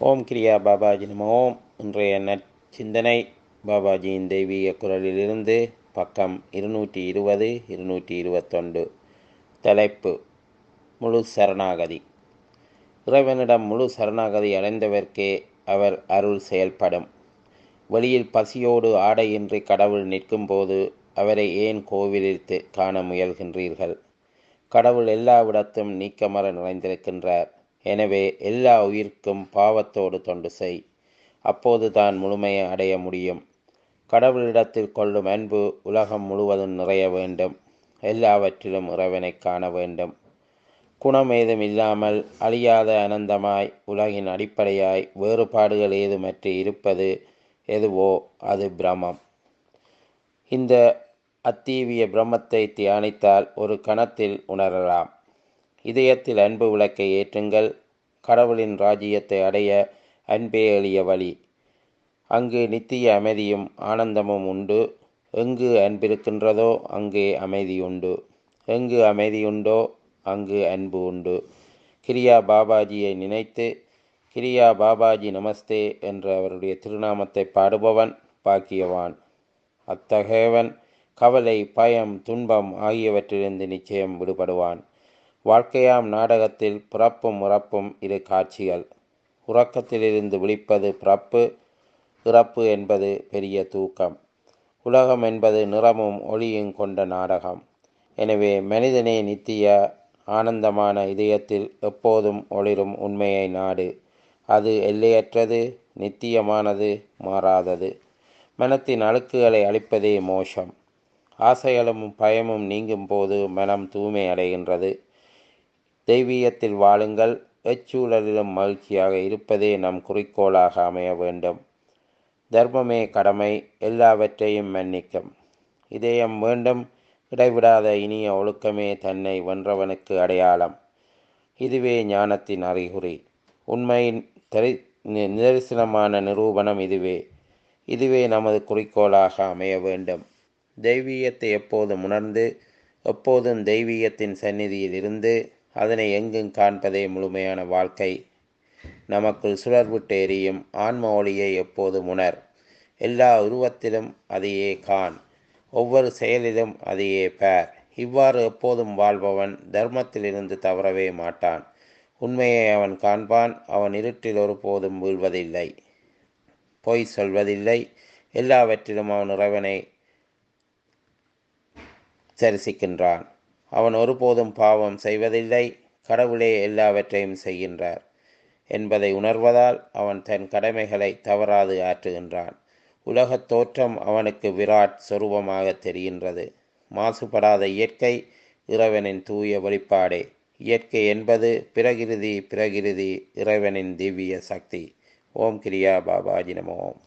ஓம் கிரியா பாபாஜி நம ஓம் இன்றைய நற்சிந்தனை பாபாஜியின் தெய்வீக குரலிலிருந்து பக்கம் இருநூற்றி இருபது இருநூற்றி இருபத்தொன்று தலைப்பு முழு சரணாகதி இறைவனிடம் முழு சரணாகதி அடைந்தவர்க்கே அவர் அருள் செயல்படும் வெளியில் பசியோடு ஆடையின்றி கடவுள் நிற்கும்போது அவரை ஏன் கோவிலில் தெ- காண முயல்கின்றீர்கள் கடவுள் எல்லாவிடத்தும் நீக்கமர நிறைந்திருக்கின்றார் எனவே எல்லா உயிர்க்கும் பாவத்தோடு தொண்டு செய் அப்போது தான் முழுமையை அடைய முடியும் கடவுளிடத்தில் கொள்ளும் அன்பு உலகம் முழுவதும் நிறைய வேண்டும் எல்லாவற்றிலும் இறைவனை காண வேண்டும் குணம் ஏதும் இல்லாமல் அழியாத அனந்தமாய் உலகின் அடிப்படையாய் வேறுபாடுகள் ஏதுமற்று இருப்பது எதுவோ அது பிரமம் இந்த அத்தீவிய பிரம்மத்தை தியானித்தால் ஒரு கணத்தில் உணரலாம் இதயத்தில் அன்பு விளக்கை ஏற்றுங்கள் கடவுளின் ராஜ்யத்தை அடைய அன்பே எளிய வழி அங்கு நித்திய அமைதியும் ஆனந்தமும் உண்டு எங்கு அன்பிருக்கின்றதோ அங்கே அமைதி உண்டு எங்கு அமைதி உண்டோ அங்கு அன்பு உண்டு கிரியா பாபாஜியை நினைத்து கிரியா பாபாஜி நமஸ்தே என்ற அவருடைய திருநாமத்தை பாடுபவன் பாக்கியவான் அத்தகையவன் கவலை பயம் துன்பம் ஆகியவற்றிலிருந்து நிச்சயம் விடுபடுவான் வாழ்க்கையாம் நாடகத்தில் பிறப்பும் உறப்பும் இரு காட்சிகள் உறக்கத்திலிருந்து விழிப்பது பிறப்பு இறப்பு என்பது பெரிய தூக்கம் உலகம் என்பது நிறமும் ஒளியும் கொண்ட நாடகம் எனவே மனிதனே நித்திய ஆனந்தமான இதயத்தில் எப்போதும் ஒளிரும் உண்மையை நாடு அது எல்லையற்றது நித்தியமானது மாறாதது மனத்தின் அழுக்குகளை அழிப்பதே மோஷம் ஆசைகளும் பயமும் நீங்கும் போது மனம் தூய்மை அடைகின்றது தெய்வீகத்தில் வாழுங்கள் எச்சூழலிலும் மகிழ்ச்சியாக இருப்பதே நம் குறிக்கோளாக அமைய வேண்டும் தர்மமே கடமை எல்லாவற்றையும் மன்னிக்கும் இதயம் வேண்டும் இடைவிடாத இனிய ஒழுக்கமே தன்னை வென்றவனுக்கு அடையாளம் இதுவே ஞானத்தின் அறிகுறி உண்மையின் தெரி நி- நிதர்சனமான நிரூபணம் இதுவே இதுவே நமது குறிக்கோளாக அமைய வேண்டும் தெய்வீகத்தை எப்போதும் உணர்ந்து எப்போதும் தெய்வீகத்தின் சந்நிதியில் இருந்து அதனை எங்கும் காண்பதே முழுமையான வாழ்க்கை நமக்குள் சுடர்விட்டு எரியும் ஆன்ம ஒளியை எப்போதும் உணர் எல்லா உருவத்திலும் அதையே காண் ஒவ்வொரு செயலிலும் அதையே பார் இவ்வாறு எப்போதும் வாழ்பவன் தர்மத்திலிருந்து தவறவே மாட்டான் உண்மையை அவன் காண்பான் அவன் இருட்டில் ஒருபோதும் வீழ்வதில்லை பொய் சொல்வதில்லை எல்லாவற்றிலும் அவன் இறைவனை தரிசிக்கின்றான் அவன் ஒருபோதும் பாவம் செய்வதில்லை கடவுளே எல்லாவற்றையும் செய்கின்றார் என்பதை உணர்வதால் அவன் தன் கடமைகளை தவறாது ஆற்றுகின்றான் உலகத் தோற்றம் அவனுக்கு விராட் சொரூபமாக தெரிகின்றது மாசுபடாத இயற்கை இறைவனின் தூய வெளிப்பாடே இயற்கை என்பது பிரகிருதி பிரகிருதி இறைவனின் திவ்ய சக்தி ஓம் கிரியா பாபாஜி நம ஓம்